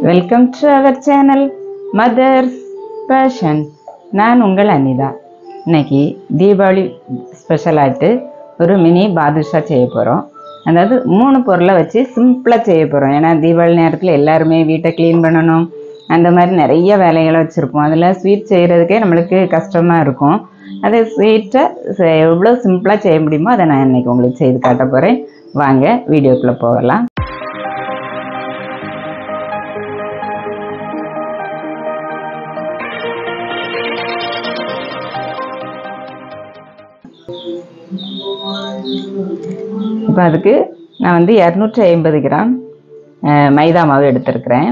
Welcome to our channel mothers passion நான் உங்கள் அனிதா இன்னைக்கு தீபாவளி ஸ்பெஷலாகிட்டு ஒரு மினி பாதுஷா செய்ய போகிறோம் அதாவது மூணு பொருளை வச்சு சிம்பிளாக செய்ய போகிறோம் ஏன்னா தீபாவளி நேரத்தில் எல்லாருமே வீட்டை க்ளீன் பண்ணணும் அந்த மாதிரி நிறைய வேலைகளை வச்சுருப்போம் அதில் ஸ்வீட் செய்கிறதுக்கே நம்மளுக்கு கஷ்டமாக இருக்கும் அது ஸ்வீட்டை எவ்வளோ சிம்பிளாக செய்ய முடியுமோ அதை நான் இன்னைக்கு உங்களுக்கு செய்து காட்ட போகிறேன் வாங்க வீடியோக்குள்ளே போகலாம் இப்போ அதுக்கு நான் வந்து இரநூற்றி ஐம்பது கிராம் அஹ், மைதா மாவு எடுத்திருக்கிறேன்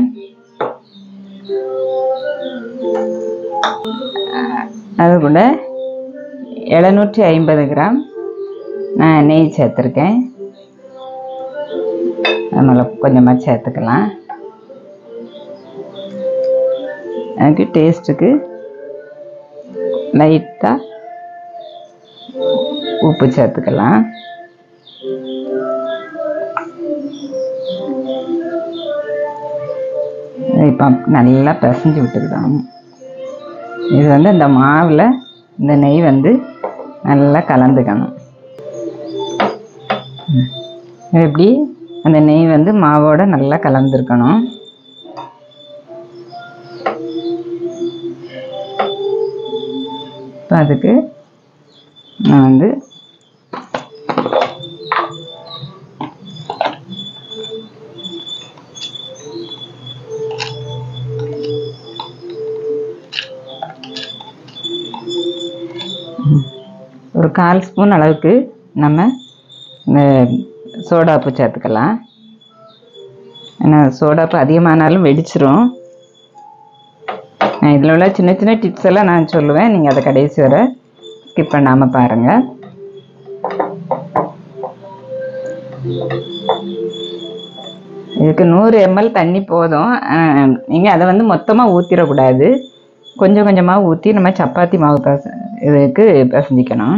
அஹ், அது கூட எழுநூற்றி ஐம்பது கிராம் நான் நெய் சேர்த்துருக்கேன் அதனால் கொஞ்சமாக சேர்த்துக்கலாம் அதுக்கு டேஸ்ட்டுக்கு லைட்டாக உப்பு சேர்த்துக்கலாம் இப்போ நல்லா பிசைஞ்சு விட்டுக்கலாம் இது வந்து இந்த மாவில் இந்த நெய் வந்து நல்லா கலந்துக்கணும் ம். எப்படி அந்த நெய் வந்து மாவோட நல்லா கலந்துருக்கணும் இப்போ அதுக்கு நான் வந்து ஒரு கால் ஸ்பூன் அளவுக்கு நம்ம இந்த சோடாப்பு சேர்த்துக்கலாம் ஏன்னா சோடாப்பு அதிகமானாலும் வெடிச்சிரும் நான் இதில் உள்ள சின்ன சின்ன டிப்ஸ் எல்லாம் நான் சொல்லுவேன் நீங்கள் அதை கடைசி வரை ஸ்கிப் பண்ணாமல் பாருங்கள் இதுக்கு நூறு எம்எல் தண்ணி போதும் நீங்கள் அதை வந்து மொத்தமாக ஊற்றிடக்கூடாது கொஞ்சம் கொஞ்சமாக ஊற்றி நம்ம சப்பாத்தி மாவு பச இதுக்கு பிசைஞ்சிக்கணும்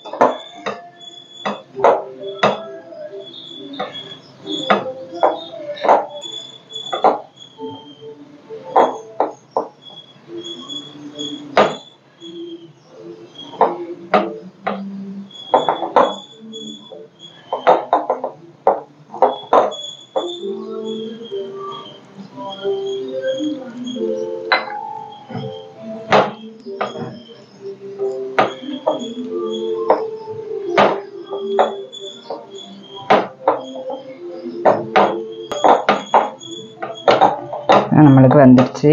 நம்மளுக்கு வந்துடுச்சு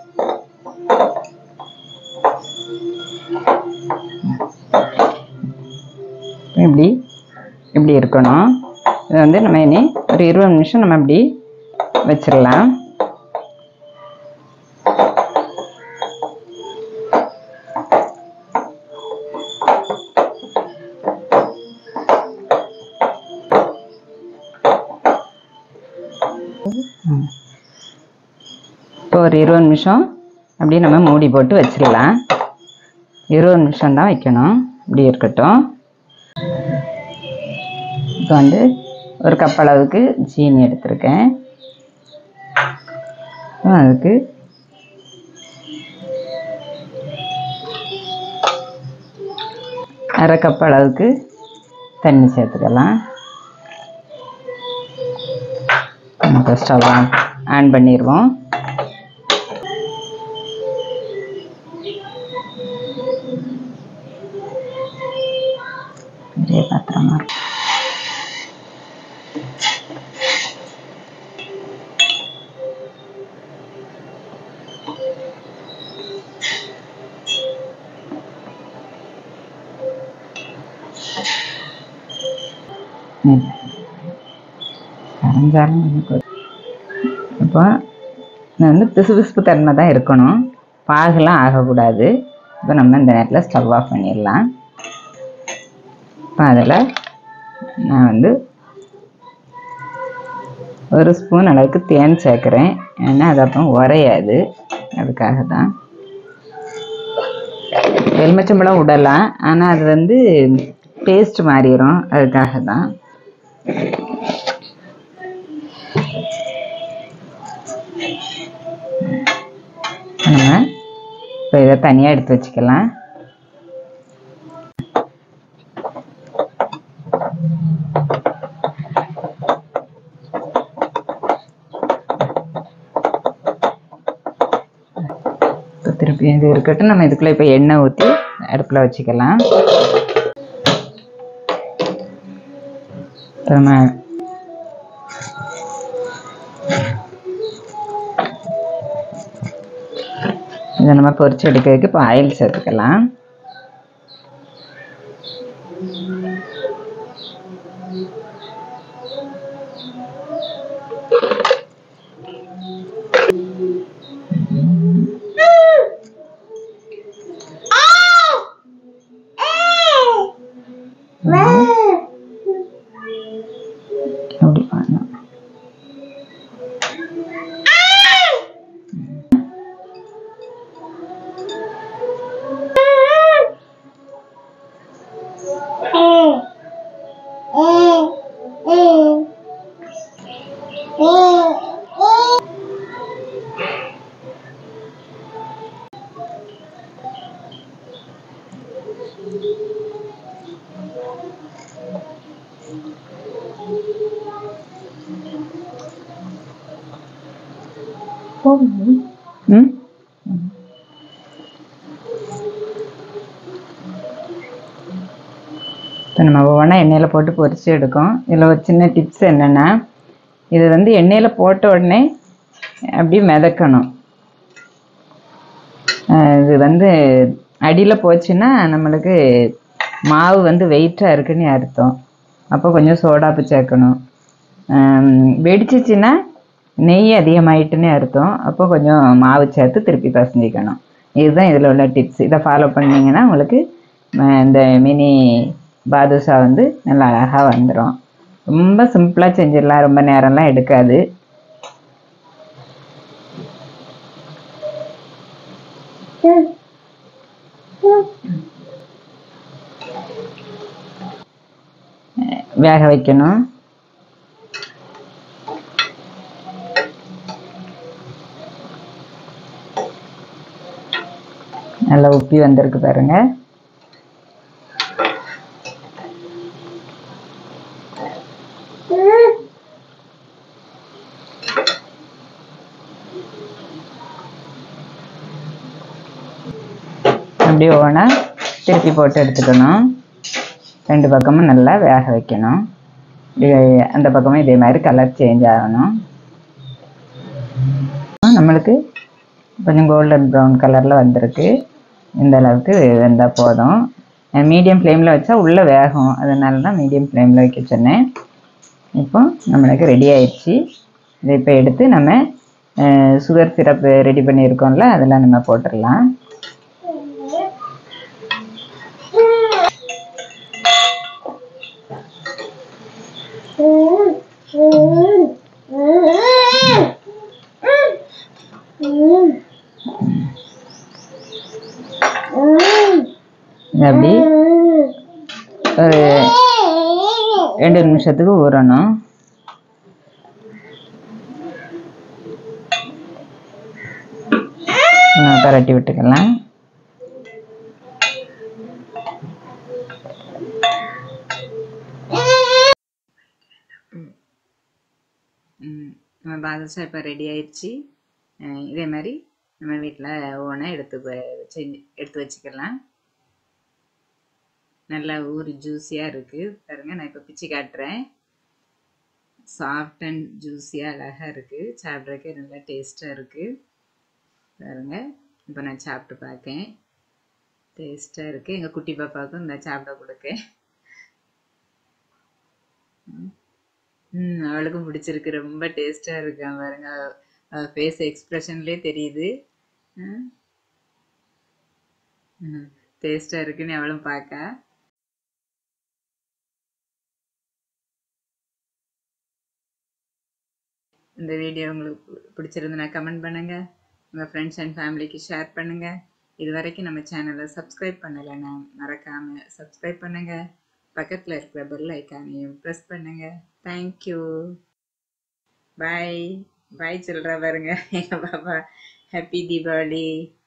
இப்படி இப்படி இருக்கணும் இது வந்து நம்ம இனி ஒரு இருபது நிமிஷம் நம்ம இப்படி வச்சிடலாம் இப்போ ஒரு இருபது நிமிஷம் அப்படியே நம்ம மூடி போட்டு வச்சிடலாம் இருபது நிமிஷம் தான் வைக்கணும் இப்படி இருக்கட்டும் இப்போ வந்து ஒரு கப் அளவுக்கு சீனி எடுத்திருக்கேன் அப்புறம் அதுக்கு அரை கப் அளவுக்கு தண்ணி சேர்த்துக்கலாம் இப்போ ஸ்டவ் ஆன் ஆன் பண்ணிடுவோம் பெரிய பாத்திரமா இருக்கும் ம். கரைஞ்சாலும் நமக்கு ஒரு- இப்போ இது வந்து பிசு பிசுப்பு தன்மை தான் இருக்கணும் பாகுலாம் ஆகக்கூடாது இப்போ நம்ம இந்த நேரத்தில் ஸ்டவ் ஆஃப் பண்ணிடலாம் இப்போ அதில் நான் வந்து ஒரு ஸ்பூன் அளவுக்கு தேன் சேர்க்குறேன் ஏன்னா அது அப்புறம் உரையாது அதுக்காக தான் எலுமிச்சம்பழம் விடலாம் ஆனால் அது வந்து டேஸ்ட் மாறிடும் அதுக்காக தான் நம்ம இப்போ இதை தனியாக எடுத்து வச்சுக்கலாம் இப்போ திருப்பி இது இருக்கட்டும் நம்ம இதுக்குள்ளே இப்போ எண்ணெய் ஊற்றி அடுப்பில் வச்சுக்கலாம் இப்போ நம்ம இதை நம்ம பொரிச்சு எடுக்கிறதுக்கு இப்போ ஆயில் சேர்த்துக்கலாம் அப்படி பண்ணணும் ம் இப்போ நம்ம ஒவ்வொன்றா எண்ணெயில் போட்டு பொரிச்சு எடுக்கோம் இதில் ஒரு சின்ன டிப்ஸ் என்னென்னா இது வந்து எண்ணெயில் போட்ட உடனே அப்படியே மிதக்கணும் அஹ் இது வந்து அடியில் போச்சுன்னா நம்மளுக்கு மாவு வந்து வெயிட்டாக இருக்குன்னு அர்த்தம் அப்போ கொஞ்சம் சோடாப்பு சேர்க்கணும் ஆம், வெடிச்சிச்சின்னா நெய் அதிகமாயிட்டுன்னு அர்த்தம் அப்போ கொஞ்சம் மாவு சேர்த்து திருப்பி பசஞ்சிக்கணும் இதுதான் இதில் உள்ள டிப்ஸ் இதை ஃபாலோ பண்ணீங்கன்னா உங்களுக்கு அஹ், இந்த மினி பாதுஷா வந்து நல்லா அழகாக வந்துடும் ரொம்ப சிம்பிளாக செஞ்சிடலாம் ரொம்ப நேரம்லாம் எடுக்காது வேக வைக்கணும் நல்லா உப்பி வந்திருக்கு பாருங்க அப்படியே ஓனா திருப்பி போட்டு எடுத்துக்கணும் ரெண்டு பக்கமும் நல்லா வேக வைக்கணும் இது அந்த பக்கமும் இதே மாதிரி கலர் சேஞ்ச் ஆகணும் நம்மளுக்கு கொஞ்சம் கோல்டன் ப்ரௌன் கலரில் வந்திருக்கு இந்த அளவுக்கு வெந்தால் போதும் மீடியம் ஃப்ளேமில் வச்சா உள்ளே வேகும் அதனால தான் மீடியம் ஃப்ளேமில் வைக்க சொன்னேன் இப்போ நம்மளுக்கு ரெடி ஆயிடுச்சு இதை இப்போ எடுத்து நம்ம சுகர் சிரப் ரெடி பண்ணியிருக்கோம்ல அதெல்லாம் நம்ம போட்டுடலாம் இது அப்படி ஒரு ரெண்டு நிமிஷத்துக்கு ஊறணும் நான் பரட்டி விட்டுக்கலாம் நம்ம பாதுஷா இப்போ ரெடி ஆயிடுச்சு அஹ் இதே மாதிரி நம்ம வீட்டில் ஓனாக எடுத்து வ- செஞ்சு எடுத்து வச்சுக்கலாம் நல்லா ஊறி ஜூஸியாக இருக்குது பாருங்க நான் இப்போ பிச்சு காட்டுறேன் சாஃப்ட் அண்ட் ஜூஸியாக அழகாக இருக்குது சாப்பிட்றதுக்கே நல்லா டேஸ்ட்டாக இருக்குது பாருங்க இப்போ நான் சாப்பிட்டு பார்க்கேன் டேஸ்ட்டாக இருக்குது எங்கள் குட்டி பாப்பாவுக்கும் இந்த சாப்பிட கொடுக்கேன் ம் அவளுக்கும் பிடிச்சிருக்கு ரொம்ப டேஸ்ட்டாக இருக்கா பாருங்க ஃபேஸ் எக்ஸ்ப்ரெஷன்லேயே தெரியுது டேஸ்ட்டாக இருக்குன்னு அவளும் பார்க்கா இந்த வீடியோ உங்களுக்கு பிடிச்சிருந்துன்னா கமெண்ட் பண்ணுங்க உங்கள் ஃப்ரெண்ட்ஸ் அண்ட் ஃபேமிலிக்கு ஷேர் பண்ணுங்க இது வரைக்கும் நம்ம சேனலை சப்ஸ்கிரைப் பண்ணலைன்னா மறக்காம சப்ஸ்கிரைப் பண்ணுங்க பக்கத்தில் இருக்கிற பெல் ஐக்கானையும் ப்ரெஸ் பண்ணுங்க தேங்க்யூ பை பாய் சொல்றா பாருங்க எங்க பாப்பா ஹாப்பி தீபாவளி